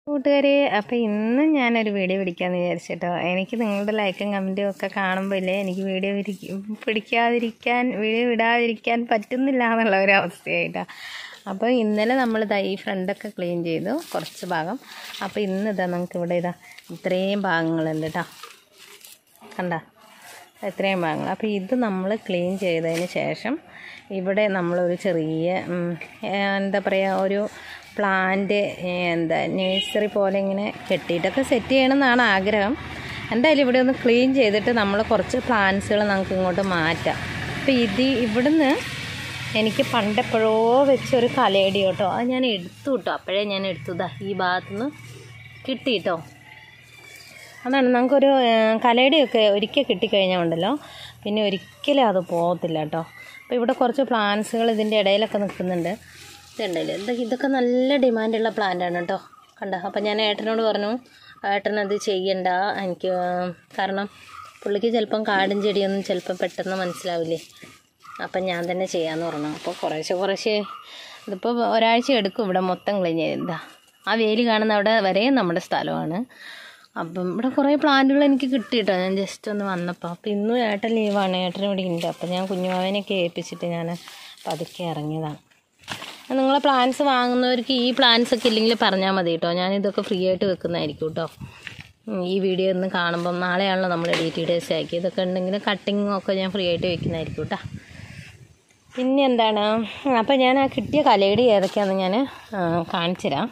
കൂട്ടുകാരെ അപ്പോൾ ഇന്ന് ഞാനൊരു വീഡിയോ പിടിക്കാമെന്ന് വിചാരിച്ചിട്ടോ എനിക്ക് നിങ്ങളുടെ ലൈക്കും കമൻറ്റും ഒക്കെ കാണുമ്പോൾ ഇല്ലേ എനിക്ക് വീഡിയോ പിടിക്കാതിരിക്കാൻ വീഡിയോ വിടാതിരിക്കാൻ പറ്റുന്നില്ല എന്നുള്ള ഒരു അവസ്ഥയായിട്ടാണ് അപ്പോൾ ഇന്നലെ നമ്മൾ ഇതാ ഈ ഫ്രണ്ടൊക്കെ ക്ലീൻ ചെയ്തു കുറച്ച് ഭാഗം അപ്പോൾ ഇന്ന് ഇതാ നമുക്ക് ഇവിടെ ഇതാ ഇത്രയും ഭാഗങ്ങളുണ്ട് കേട്ടോ കണ്ട എത്രയും ഭാഗങ്ങൾ അപ്പോൾ ഇത് നമ്മൾ ക്ലീൻ ചെയ്തതിന് ശേഷം ഇവിടെ നമ്മളൊരു ചെറിയ ഉം, എന്താ പറയുക ഒരു പ്ലാന്റ് എന്താ നേഴ്സറി പോലെ ഇങ്ങനെ കെട്ടിയിട്ടൊക്കെ സെറ്റ് ചെയ്യണമെന്നാണ് ആഗ്രഹം എന്തായാലും ഇവിടെ ഒന്ന് ക്ലീൻ ചെയ്തിട്ട് നമ്മൾ കുറച്ച് പ്ലാന്റ്സുകൾ നമുക്ക് ഇങ്ങോട്ട് മാറ്റാം അപ്പോൾ ഇത് ഇവിടുന്ന് എനിക്ക് പണ്ടെപ്പോഴോ വെച്ചൊരു കലയടി കേട്ടോ അത് ഞാൻ എടുത്തു കേട്ടോ അപ്പോഴേ ഞാൻ എടുത്തതാ ഈ ഭാഗത്തുനിന്ന് കിട്ടി കേട്ടോ അതാണ് നമുക്കൊരു ഏഹ്, കലയുടെയൊക്കെ ഒരിക്കൽ കിട്ടിക്കഴിഞ്ഞാൽ ഉണ്ടല്ലോ പിന്നെ ഒരിക്കലും അത് പോകത്തില്ല കേട്ടോ അപ്പോൾ ഇവിടെ കുറച്ച് പ്ലാന്റ്സുകൾ ഇതിൻ്റെ ഇടയിലൊക്കെ നിൽക്കുന്നുണ്ട് ഇതുണ്ടല്ലോ ഇതൊക്കെ ഇതൊക്കെ നല്ല ഡിമാൻഡുള്ള പ്ലാന്റാണ് കേട്ടോ കണ്ടോ അപ്പോൾ ഞാൻ ഏട്ടനോട് പറഞ്ഞു ഏട്ടൻ അത് ചെയ്യണ്ട എനിക്ക് ഏഹ്, കാരണം പുള്ളിക്ക് ചിലപ്പം കാടും ചെടിയൊന്നും ചിലപ്പം പെട്ടെന്ന് മനസ്സിലാവില്ലേ അപ്പം ഞാൻ തന്നെ ചെയ്യാമെന്ന് പറഞ്ഞു അപ്പോൾ കുറേശ്ശെ കുറേശ്ശെ ഇതിപ്പോൾ ഒരാഴ്ച എടുക്കും ഇവിടെ മൊത്തം ക്ലീൻ ചെയ്താ ആ വേലി കാണുന്ന അവിടെ വരെയും നമ്മുടെ സ്ഥലമാണ് അപ്പം ഇവിടെ കുറേ പ്ലാന്റുകൾ എനിക്ക് കിട്ടിയിട്ടോ ഞാൻ ജസ്റ്റ് ഒന്ന് വന്നപ്പോൾ അപ്പോൾ ഇന്നും ഏട്ടൻ ലീവാണ് ഏട്ടൻ ഇവിടെ ഉണ്ട് അപ്പോൾ ഞാൻ കുഞ്ഞുമാവനെയൊക്കെ ഏൽപ്പിച്ചിട്ട് ഞാൻ പതുക്കെ ഇറങ്ങിയതാണ് അപ്പോൾ നിങ്ങളെ പ്ലാന്റ്സ് വാങ്ങുന്നവർക്ക് ഈ പ്ലാന്റ്സ് ഒക്കെ ഇല്ലെങ്കിൽ പറഞ്ഞാൽ മതി കേട്ടോ ഞാൻ ഇതൊക്കെ ഫ്രീ ആയിട്ട് വെക്കുന്നതായിരിക്കും കേട്ടോ ഉം, ഈ വീഡിയോ ഒന്ന് കാണുമ്പം നാളെയാണല്ലോ നമ്മൾ ഡേറ്റ് ഡേയ്സ് ആക്കി ഇതൊക്കെ ഉണ്ടെങ്കിൽ കട്ടിങ്ങും ഒക്കെ ഞാൻ ഫ്രീ ആയിട്ട് വെക്കുന്നതായിരിക്കും കേട്ടോ പിന്നെ എന്താണ് അപ്പം ഞാൻ ആ കിട്ടിയ കലയുടെ ഏതൊക്കെയാണെന്ന് ഞാൻ കാണിച്ചു തരാം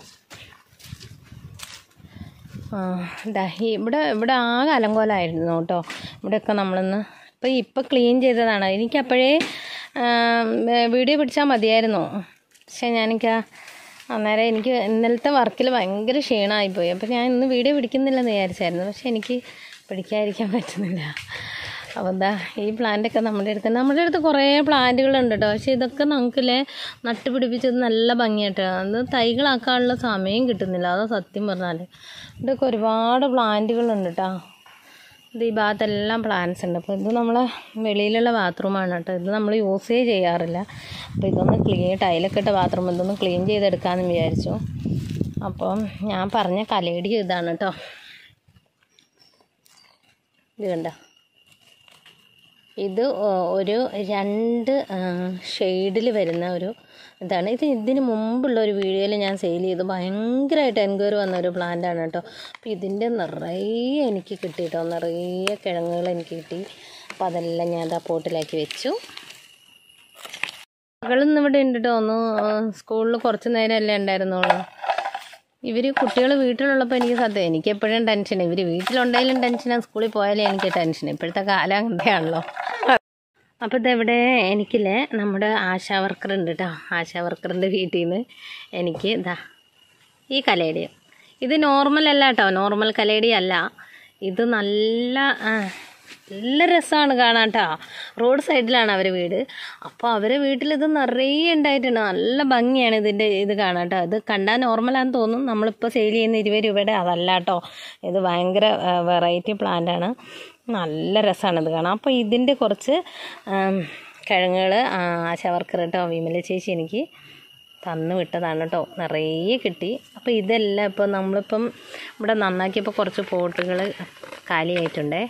ആ, ദാ ഈ ഇവിടെ ഇവിടെ ആകെ അലങ്കോലമായിരുന്നു കേട്ടോ ഇവിടെയൊക്കെ നമ്മളൊന്ന് ഇപ്പം ഇപ്പം ക്ലീൻ ചെയ്തതാണ് എനിക്ക് അപ്പോഴേ വീഡിയോ പിടിച്ചാൽ മതിയായിരുന്നു പക്ഷേ ഞാനെനിക്ക് ആ- അന്നേരം എനിക്ക് ഇന്നലത്തെ വർക്കിൽ ഭയങ്കര ക്ഷീണമായിപ്പോയി അപ്പോൾ ഞാൻ ഇന്ന് വീഡിയോ പിടിക്കുന്നില്ലെന്ന് വിചാരിച്ചായിരുന്നു പക്ഷേ എനിക്ക് പിടിക്കാതിരിക്കാൻ പറ്റുന്നില്ല അപ്പോൾ എന്താ ഈ പ്ലാന്റൊക്കെ നമ്മുടെ അടുത്ത് നമ്മുടെ അടുത്ത് കുറേ പ്ലാന്റുകളുണ്ട് കേട്ടോ പക്ഷേ ഇതൊക്കെ നമുക്കില്ലേ നട്ടുപിടിപ്പിച്ചത് നല്ല ഭംഗിയായിട്ട് അത് തൈകളാക്കാനുള്ള സമയം കിട്ടുന്നില്ല അതാ സത്യം പറഞ്ഞാൽ ഇതൊക്കെ ഒരുപാട് പ്ലാന്റുകളുണ്ട് കേട്ടോ ഇത് ഈ ഭാഗത്തെല്ലാം പ്ലാന്റ്സ് ഉണ്ട് അപ്പോൾ ഇത് നമ്മളെ വെളിയിലുള്ള ബാത്റൂമാണ് കേട്ടോ ഇത് നമ്മൾ യൂസേ ചെയ്യാറില്ല അപ്പോൾ ഇതൊന്ന് ക്ലീൻ ടൈലൊക്കെ ഇട്ട ബാത്റൂം ഇതൊന്ന് ക്ലീൻ ചെയ്തെടുക്കാമെന്ന് വിചാരിച്ചു അപ്പം ഞാൻ പറഞ്ഞ കലയടി ഇതാണ് കേട്ടോ ഇത് കണ്ടോ ഇത് ഒ- ഒരു രണ്ട് ഷെയ്ഡിൽ വരുന്ന ഒരു ഇതാണ് ഇത് ഇതിന് മുമ്പുള്ള ഒരു വീഡിയോയിൽ ഞാൻ സെയിൽ ചെയ്തു ഭയങ്കരമായിട്ട് എൻക്വയറി വന്ന ഒരു പ്ലാന്റാണ് കേട്ടോ അപ്പോൾ ഇതിൻ്റെ നിറയെ എനിക്ക് കിട്ടി കേട്ടോ നിറയെ കിഴങ്ങുകൾ എനിക്ക് കിട്ടി അപ്പോൾ അതെല്ലാം ഞാൻ ആ പോട്ടിലാക്കി വെച്ചു മകളിന്ന് ഇവിടെ ഉണ്ട് കേട്ടോ ഒന്ന് സ്കൂളിൽ കുറച്ച് നേരമല്ലേ ഉണ്ടായിരുന്നുള്ളൂ ഇവർ കുട്ടികൾ വീട്ടിലുള്ളപ്പോൾ എനിക്ക് സത്യം എനിക്ക് എപ്പോഴും ടെൻഷൻ ഇവർ വീട്ടിലുണ്ടെങ്കിലും ടെൻഷനാണ് സ്കൂളിൽ പോയാലും എനിക്ക് ടെൻഷൻ ഇപ്പോഴത്തെ കാലം അങ്ങനെയാണല്ലോ അപ്പോൾ ഇതെവിടെ എനിക്കില്ലേ നമ്മുടെ ആശാ വർക്കർ ഉണ്ട് കേട്ടോ ആശാ വർക്കറിൻ്റെ വീട്ടിൽ നിന്ന് എനിക്ക് ഇതാ ഈ കലേടി ഇത് നോർമൽ അല്ല കേട്ടോ നോർമൽ കലേടി അല്ല ഇത് നല്ല ആ, നല്ല രസമാണ് കാണാൻ കേട്ടോ റോഡ് സൈഡിലാണ് അവരെ വീട് അപ്പോൾ അവരെ വീട്ടിൽ ഇത് നിറയെ ഉണ്ടായിട്ടുണ്ട് നല്ല ഭംഗിയാണ് ഇതിൻ്റെ ഇത് കാണാൻ കേട്ടോ ഇത് കണ്ടാൽ നോർമലാന്ന് തോന്നും നമ്മളിപ്പോൾ സെയിൽ ചെയ്യുന്ന ഇരുപത് രൂപയുടെ അതല്ല കേട്ടോ ഇത് ഭയങ്കര വെറൈറ്റി പ്ലാന്റാണ് നല്ല രസമാണ് ഇത് കാണാൻ അപ്പോൾ ഇതിൻ്റെ കുറച്ച് കിഴങ്ങുകൾ ആശാവർക്കർ കേട്ടോ വിമല ചേച്ചി എനിക്ക് തന്നു വിട്ടതാണ് കേട്ടോ നിറയെ കിട്ടി അപ്പോൾ ഇതെല്ലാം ഇപ്പോൾ നമ്മളിപ്പം ഇവിടെ നന്നാക്കിയപ്പോൾ കുറച്ച് പോട്ടുകൾ കാലിയായിട്ടുണ്ടേ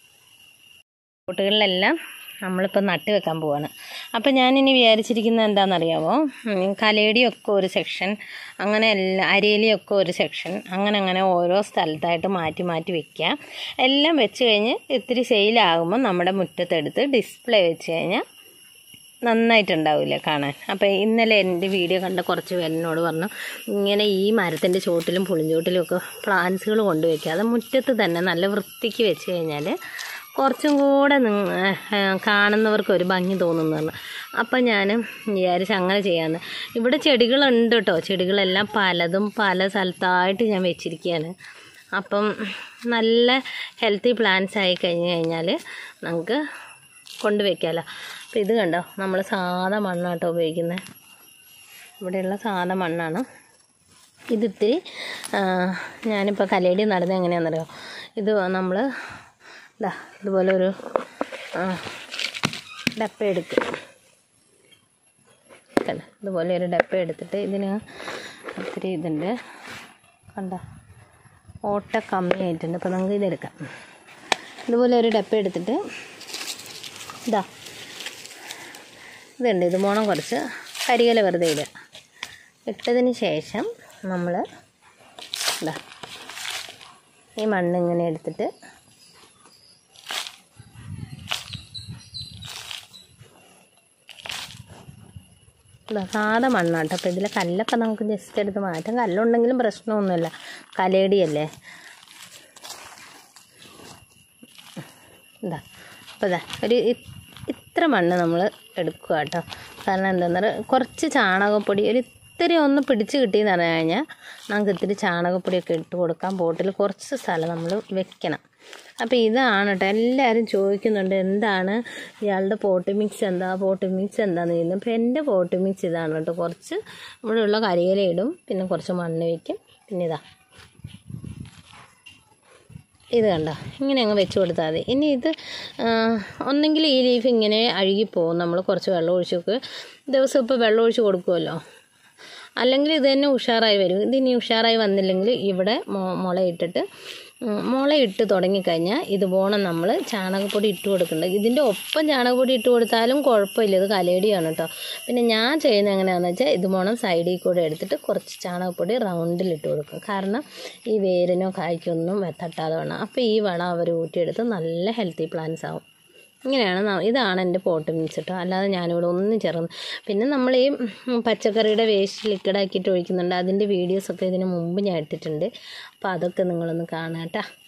പോട്ടുകളിലെല്ലാം നമ്മളിപ്പോൾ നട്ട് വെക്കാൻ പോവാണ് അപ്പോൾ ഞാനിനി വിചാരിച്ചിരിക്കുന്നത് എന്താണെന്നറിയാമോ ഉം, കലേടിയൊക്കെ ഒരു സെക്ഷൻ അങ്ങനെ എല്ലാ അരേലിയൊക്കെ ഒരു സെക്ഷൻ അങ്ങനെ അങ്ങനെ ഓരോ സ്ഥലത്തായിട്ട് മാറ്റി മാറ്റി വെക്കുക എല്ലാം വെച്ച് കഴിഞ്ഞ് ഇത്തിരി സെയിലാകുമ്പോൾ നമ്മുടെ മുറ്റത്തെടുത്ത് ഡിസ്പ്ലേ വെച്ച് കഴിഞ്ഞാൽ നന്നായിട്ടുണ്ടാവില്ലേ കാണാൻ അപ്പോൾ ഇന്നലെ എൻ്റെ വീഡിയോ കണ്ട കുറച്ച് പേരെന്നോട് പറഞ്ഞു ഇങ്ങനെ ഈ മരത്തിൻ്റെ ചോട്ടിലും പുളിഞ്ചോട്ടിലും ഒക്കെ പ്ലാന്റ്സുകൾ കൊണ്ടുവയ്ക്കുക അത് മുറ്റത്ത് തന്നെ നല്ല വൃത്തിക്ക് വെച്ച് കഴിഞ്ഞാൽ കുറച്ചും കൂടെ നിങ്ങ- ഏഹ് കാണുന്നവർക്ക് ഒരു ഭംഗി തോന്നുന്നു പറഞ്ഞു അപ്പം ഞാൻ വിചാരിച്ച് അങ്ങനെ ചെയ്യാമെന്ന് ഇവിടെ ചെടികളുണ്ട് കേട്ടോ ചെടികളെല്ലാം പലതും പല സ്ഥലത്തായിട്ട് ഞാൻ വെച്ചിരിക്കുകയാണ് അപ്പം നല്ല ഹെൽത്തി പ്ലാന്റ്സ് ആയി കഴിഞ്ഞ് കഴിഞ്ഞാൽ നമുക്ക് കൊണ്ടുവയ്ക്കാമല്ലോ അപ്പോൾ ഇത് കണ്ടോ നമ്മൾ സാധാ മണ്ണാട്ടോ ഉപയോഗിക്കുന്നത് ഇവിടെയുള്ള സാധാ മണ്ണാണ് ഇതിത്തിരി ഞാനിപ്പോൾ കലയടി നടന്നത് എങ്ങനെയാണെന്നറിയോ ഇത് നമ്മൾ ഇതാ ഇതുപോലെ ഒരു ആ, ഡപ്പ എടുക്കും കണ്ടോ ഇതുപോലെ ഒരു ഡപ്പ എടുത്തിട്ട് ഇതിന് ഒത്തിരി ഇതുണ്ട് കണ്ട ഓട്ട കമ്മിയായിട്ടുണ്ട് അപ്പോൾ നമുക്ക് ഇതെടുക്കാം ഇതുപോലെ ഒരു ഡപ്പ എടുത്തിട്ട് ഇതാ ഇതുണ്ട് ഇത് മോണം കുറച്ച് കരികല വെറുതെ ഇടുക ഇട്ടതിന് ശേഷം നമ്മൾ ഇതാ ഈ മണ്ണ് ഇങ്ങനെ എടുത്തിട്ട് ഇതാ സാധാ മണ്ണാട്ടോ അപ്പോൾ ഇതിലെ കല്ലൊക്കെ നമുക്ക് ജസ്റ്റ് എടുത്ത് മാറ്റാം കല്ലുണ്ടെങ്കിലും പ്രശ്നമൊന്നുമില്ല കലേടിയല്ലേ ഇതാ അപ്പോൾ ഇതാ ഒരു ഇ- ഇത്ര മണ്ണ് നമ്മൾ എടുക്കുക കേട്ടോ കാരണം എന്താണെന്ന് പറയുക കുറച്ച് ചാണകപ്പൊടി ഒരു ഇത്തിരി ഒന്ന് പിടിച്ച് കിട്ടിയെന്ന് പറഞ്ഞു കഴിഞ്ഞാൽ നമുക്ക് ഇത്തിരി ചാണകപ്പൊടിയൊക്കെ ഇട്ട് കൊടുക്കാം പോട്ടിൽ കുറച്ച് സ്ഥലം നമ്മൾ വെക്കണം അപ്പോൾ ഇതാണ് കേട്ടോ എല്ലാവരും ചോദിക്കുന്നുണ്ട് എന്താണ് ഇയാളുടെ പോട്ട് മിക്സ് എന്താ പോട്ട് മിക്സ് എന്താണെന്ന് ചോദിക്കുന്നത് അപ്പോൾ എൻ്റെ പോട്ട് മിക്സ് ഇതാണ് കേട്ടോ കുറച്ച് ഇവിടെയുള്ള കരിയില ഇടും പിന്നെ കുറച്ച് മണ്ണ് വയ്ക്കും പിന്നെ ഇതാ ഇത് കണ്ടോ ഇങ്ങനെ അങ്ങ് വെച്ച് കൊടുത്താൽ മതി ഇനി ഇത് ആ, ഒന്നെങ്കിൽ ഈ ലീഫ് ഇങ്ങനെ അഴുകിപ്പോവും നമ്മൾ കുറച്ച് വെള്ളം ഒഴിച്ചൊക്കെ ദിവസം ഇപ്പോൾ വെള്ളം ഒഴിച്ച് കൊടുക്കുമല്ലോ അല്ലെങ്കിൽ ഇത് തന്നെ ഉഷാറായി വരും ഇത് ഇനി ഉഷാറായി വന്നില്ലെങ്കിൽ ഇവിടെ മൊ- മുളയിട്ടിട്ട് ഉം, മുളയിട്ട് തുടങ്ങിക്കഴിഞ്ഞാൽ ഇതുപോലെ നമ്മൾ ചാണകപ്പൊടി ഇട്ട് കൊടുക്കുന്നുണ്ട് ഇതിൻ്റെ ഒപ്പം ചാണകപ്പൊടി ഇട്ട് കൊടുത്താലും കുഴപ്പമില്ല ഇത് കലേടിയാണ് കേട്ടോ പിന്നെ ഞാൻ ചെയ്യുന്നത് എങ്ങനെയാണെന്ന് വെച്ചാൽ ഇതുപോലെ സൈഡിൽ കൂടെ എടുത്തിട്ട് കുറച്ച് ചാണകപ്പൊടി റൗണ്ടിൽ ഇട്ട് കൊടുക്കും കാരണം ഈ വേരിനോ കായ്ക്കൊന്നും തട്ടാതെ വേണം അപ്പോൾ ഈ വളം അവർ ഊറ്റിയെടുത്ത് നല്ല ഹെൽത്തി പ്ലാന്റ്സ് ആവും ഇങ്ങനെയാണ് ന- ഇതാണ് എൻ്റെ പോട്ട് മീൻസ് കേട്ടോ അല്ലാതെ ഞാനിവിടെ ഒന്നും ചേർന്ന് പിന്നെ നമ്മൾ ഈ ഉം, പച്ചക്കറിയുടെ വേസ്റ്റ് ലിക്വിഡാക്കിയിട്ട് ഒഴിക്കുന്നുണ്ട് അതിൻ്റെ വീഡിയോസൊക്കെ ഇതിന് മുമ്പ് ഞാൻ ഇട്ടിട്ടുണ്ട് അപ്പോൾ അതൊക്കെ നിങ്ങളൊന്ന് കാണാം കേട്ടോ